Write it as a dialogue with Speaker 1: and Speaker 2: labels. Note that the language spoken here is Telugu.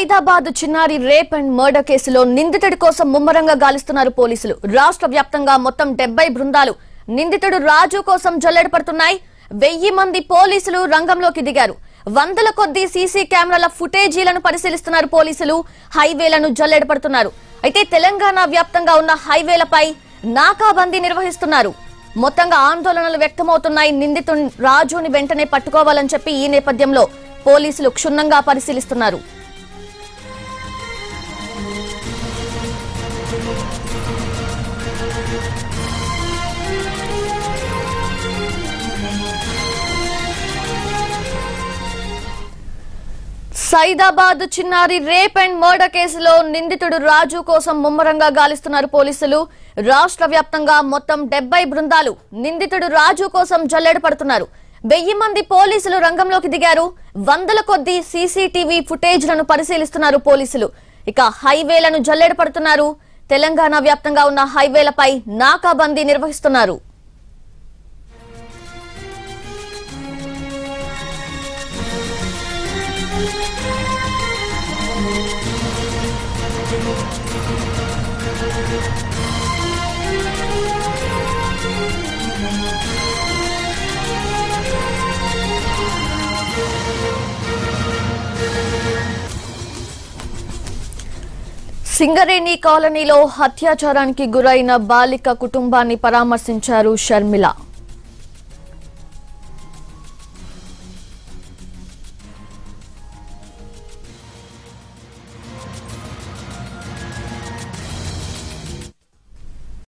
Speaker 1: సైదాబాద్ చిన్నారి రేప్ అండ్ మర్డర్ కేసులో నిందితుడి కోసం ముమ్మరంగా గాలిస్తున్నారు పోలీసులు రాష్ట్ర వ్యాప్తంగా మొత్తం డెబ్బై బృందాలు నిందితుడు రాజు కోసం జల్లెడపడుతున్నాయి వెయ్యి మంది పోలీసులు రంగంలోకి దిగారు వందల కొద్దీ సీసీ కెమెరాల ఫుటేజీలను పరిశీలిస్తున్నారు పోలీసులు హైవేలను జల్లెడపడుతున్నారు అయితే తెలంగాణ వ్యాప్తంగా ఉన్న హైవేలపై నాకాబందీ నిర్వహిస్తున్నారు మొత్తంగా ఆందోళనలు వ్యక్తమవుతున్నాయి నిందితుడు రాజుని వెంటనే పట్టుకోవాలని చెప్పి ఈ నేపథ్యంలో పోలీసులు క్షుణ్ణంగా పరిశీలిస్తున్నారు సైదాబాద్ చిన్నారి రేప్ అండ్ మర్డర్ కేసులో నిందితుడు రాజు కోసం ముమ్మరంగా గాలిస్తున్నారు పోలీసులు రాష్ట్ర వ్యాప్తంగా మొత్తం డెబ్బై బృందాలు నిందితుడు రాజు కోసం జల్లెడ పడుతున్నారు వెయ్యి మంది పోలీసులు రంగంలోకి దిగారు వందల కొద్దీ సీసీటీవీ ఫుటేజ్లను పరిశీలిస్తున్నారు పోలీసులు ఇక హైవేలను జల్లెడ పడుతున్నారు తెలంగాణ వ్యాప్తంగా ఉన్న హైవేలపై నాకాబందీ నిర్వహిస్తున్నారు సింగరేణి కాలనీలో అత్యాచారానికి గురైన బాలిక కుటుంబాన్ని పరామర్శించారు షర్మిల